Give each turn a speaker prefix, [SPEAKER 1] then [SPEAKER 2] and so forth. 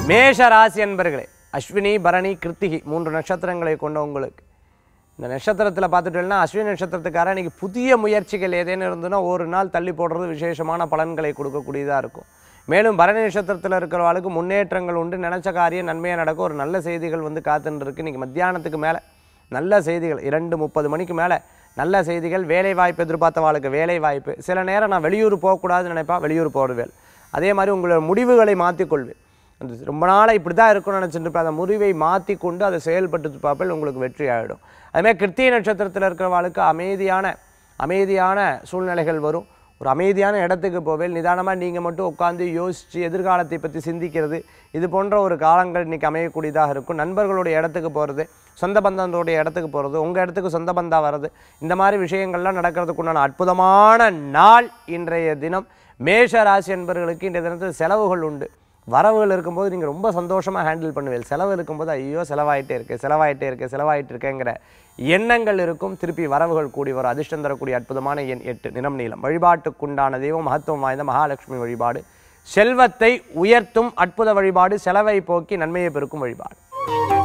[SPEAKER 1] மேஷ ராசி அன்பர்களே அஸ்வினி பரணி கிருத்திகை மூன்று நட்சத்திரங்களை கொண்ட உங்களுக்கு இந்த நட்சத்திரத்தில் பார்த்துட்டோம்னா அஸ்வினி நட்சத்திரத்துக்கார இன்னைக்கு புதிய முயற்சிகள் ஏதேனும் இருந்ததுன்னா ஒரு நாள் தள்ளி போடுறது விசேஷமான பலன்களை கொடுக்கக்கூடியதாக இருக்கும் மேலும் பரணி நட்சத்திரத்தில் இருக்கிறவர்களுக்கு முன்னேற்றங்கள் உண்டு நினச்ச காரியம் நன்மையாக நடக்கும் ஒரு நல்ல செய்திகள் வந்து காத்துன்னு இருக்கு இன்னைக்கு மத்தியானத்துக்கு மேலே நல்ல செய்திகள் இரண்டு முப்பது மணிக்கு மேலே நல்ல செய்திகள் வேலை வாய்ப்பு எதிர்பார்த்தவாளுக்கு வேலை வாய்ப்பு சில நேரம் நான் வெளியூர் போகக்கூடாதுன்னு நினைப்பா வெளியூர் போடுவேன் அதே மாதிரி உங்களோட முடிவுகளை மாற்றிக்கொள்வேன் அந்த ரொம்ப நாளாக இப்படி தான் இருக்கும்னு நினச்சிட்டு இருப்பேன் அந்த முடிவை மாற்றி கொண்டு அதை செயல்பட்டு பார்ப்பேன் உங்களுக்கு வெற்றி ஆகிடும் அதுமாதிரி கிருத்திய நட்சத்திரத்தில் இருக்கிறவாளுக்கு அமைதியான அமைதியான சூழ்நிலைகள் வரும் ஒரு அமைதியான இடத்துக்கு போவேல் நிதானமாக நீங்கள் மட்டும் உட்காந்து யோசித்து எதிர்காலத்தை பற்றி சிந்திக்கிறது இது போன்ற ஒரு காலங்கள் இன்றைக்கி அமையக்கூடியதாக இருக்கும் நண்பர்களுடைய இடத்துக்கு போகிறது சொந்த பந்தங்களுடைய இடத்துக்கு போகிறது உங்கள் இடத்துக்கு சொந்த பந்தா வர்றது இந்த மாதிரி விஷயங்கள்லாம் நடக்கிறதுக்குண்டான அற்புதமான நாள் இன்றைய தினம் மேஷ ராசி என்பவர்களுக்கு இன்றைய தினத்தில் செலவுகள் உண்டு வரவுகள் இருக்கும்போது நீங்கள் ரொம்ப சந்தோஷமாக ஹேண்டில் பண்ணுவீங்க செலவு இருக்கும்போது ஐயோ செலவாயிட்டே இருக்கு செலவாயிட்டே இருக்கு செலவாயிட்டு இருக்கேங்கிற எண்ணங்கள் இருக்கும் திருப்பி வரவுகள் கூடி வரும் அதிர்ஷ்டம் தரக்கூடிய அற்புதமான எண் எட்டு நிறம் நீளம் வழிபாட்டுக்குண்டான தெய்வம் மகத்துவம் வாய்ந்த மகாலட்சுமி வழிபாடு செல்வத்தை உயர்த்தும் அற்புத வழிபாடு செலவை போக்கி நன்மையை பெருக்கும் வழிபாடு